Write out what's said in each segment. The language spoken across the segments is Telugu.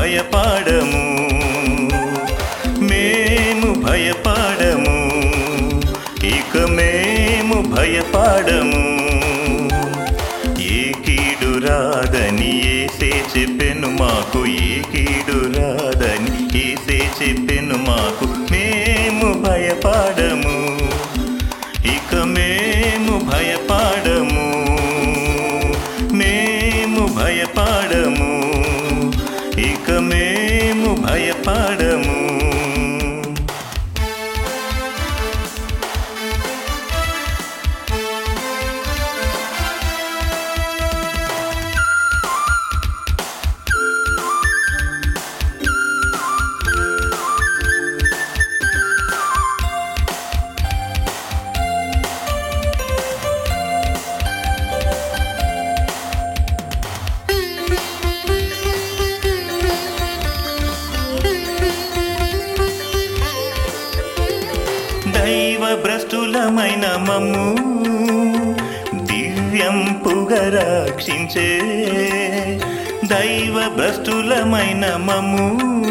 భయపడము మేము భయపడము ఇక మేము భయపడము ఏ కీడు రాదని ఏసే చెప్పెను మాకు ఏ కీడు రాదని ఏసే చెప్పెను మాకు మేము భయపడము ఇక మేము భయపడము మేము భయపడము ఇక మేము భయపడము దైవ భ్రష్టులమైన మమ్ము దివ్యం రక్షించే దైవ భ్రష్టులమైన మమ్ము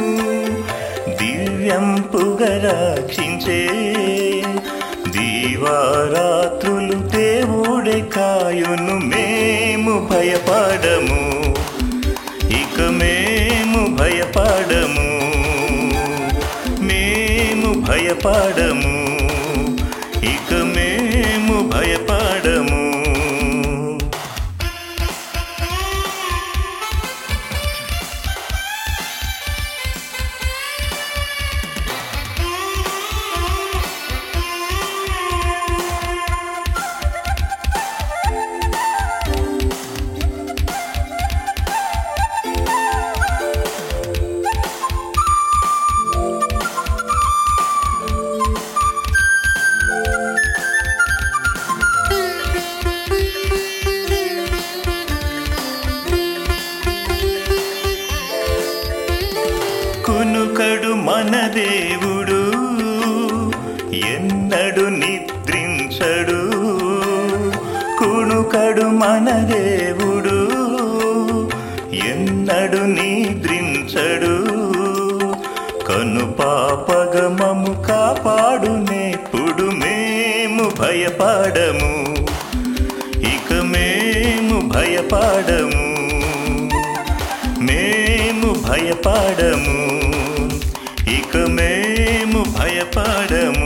దివ్యం రక్షించే దీవారాత్రులు దేవుడే కాయును మేము భయపడము ఇక మేము భయపడము మేము భయపడము ఇక మేము భయపడము కునుకడు మన దేవుడు ఎన్నడు నిద్రించడు కునుకడు మన దేవుడు ఎన్నడు నిద్రించడు కను పాపగమము కాపాడునేప్పుడు మేము భయపడము ఇక మేము భయపడము మేము భయపడము ఇక మేము భయపడము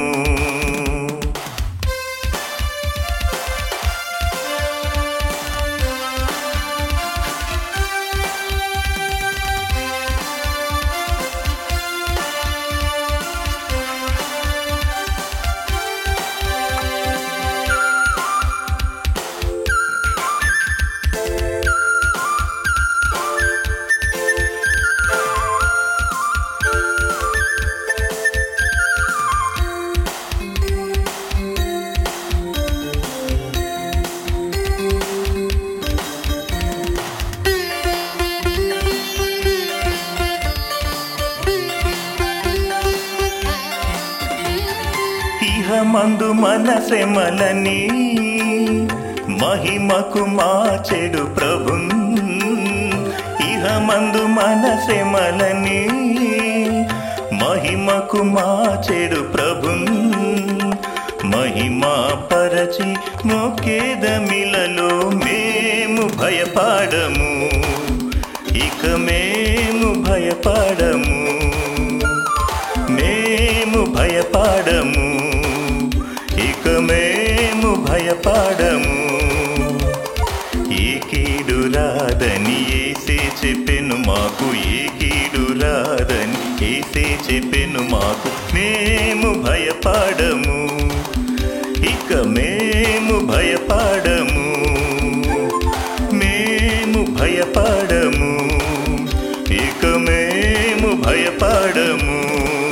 ఇహ మందు మనసెమలని మహిమకు మార్చెడు ప్రభున్ ఇహ మందు మనసెమలని మహిమకు మార్చెడు ప్రభున్ మహిమా పరచి మొకేదమిలలో మేము భయపడము ఇక మేము భయపడము మేము భయపడము ఇక మేము భయపడము ఏ కీడు రాదని ఏసే చెప్పెను మాకు ఏ కీడు రాదని ఏసే చెప్పెను మాకు మేము భయపడము ఇక మేము భయపడము మేము భయపడము ఇక మేము భయపడము